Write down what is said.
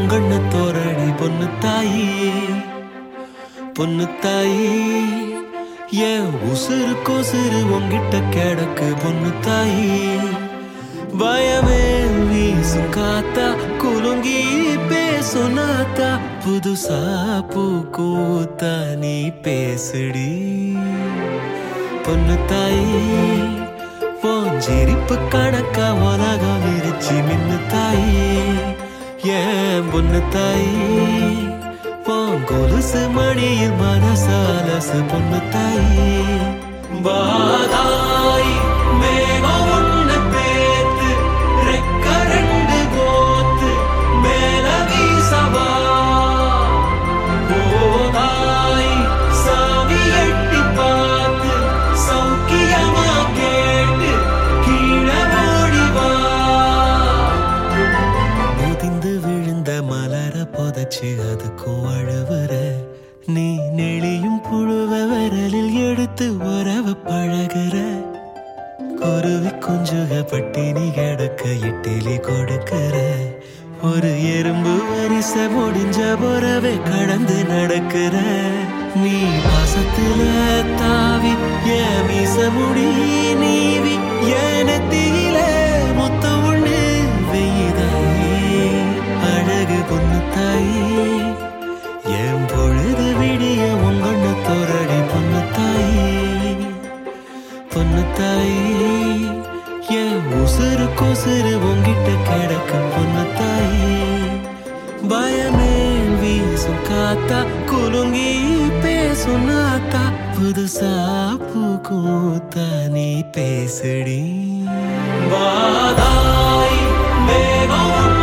உங்கண்ண தோரணி பொண்ணு தாயி பொண்ணு தாயி ஏன் உசுறு கொசுறு உங்கிட்ட கிடக்கு பொண்ணு தாயி பயமே வீசும் காத்தா குலுங்கி பேசும் நாத்தா புதுசா பூக்கூத்தா நீ பேசுடி பொண்ணு தாயி உன் சிரிப்பு கணக்கா உலகம் விரிச்சு மின்னு தாயி ஏன் பொண்ணு தாயி உன் கொலுசு மணியில் மனசாலசு பொண்ணு தாயி பாதாய் மேகம் ஒண்ணு பேத்து ரெக்க ரெண்டு போத்து மேல வீசவா போதாய் சாமி எட்டி பார்த்து சௌக்கியமா கேட்டு கீழே ஓடி வா முதிந்து விழுந்த மலர புதைச்சு அதுக்கும் அழுவுற நீ நெளியும் புழுவ விரலில் எடுத்து உறவ பழகுற குருவி குஞ்சுக பட்டினி கிடக்க இட்டிலி கொடுக்கிற ஒரு எறும்பு வரிச முடிஞ்ச புறவே கடந்து நடக்கிற நீ பாசத்துல தாவி ஏன் மீச முடி நீவி ஏன தீல முத்த ஒண்ணு வெய்யுதாயே அழகு பொண்ணு தாயே என் பொழுது விடிய உங்கண்ண தோரடி பொண்ணு தாயே பொண்ணு தாயே என் உசுறு கொசுறு உங்கிட்ட கிடக்க பொண்ணு தாயே பயமே வீசும் காத்தா குலுங்கி பேசும் நாத்தா புதுசா பூக்கூத்தா நீ பேசுடி வாதாய் மேகம்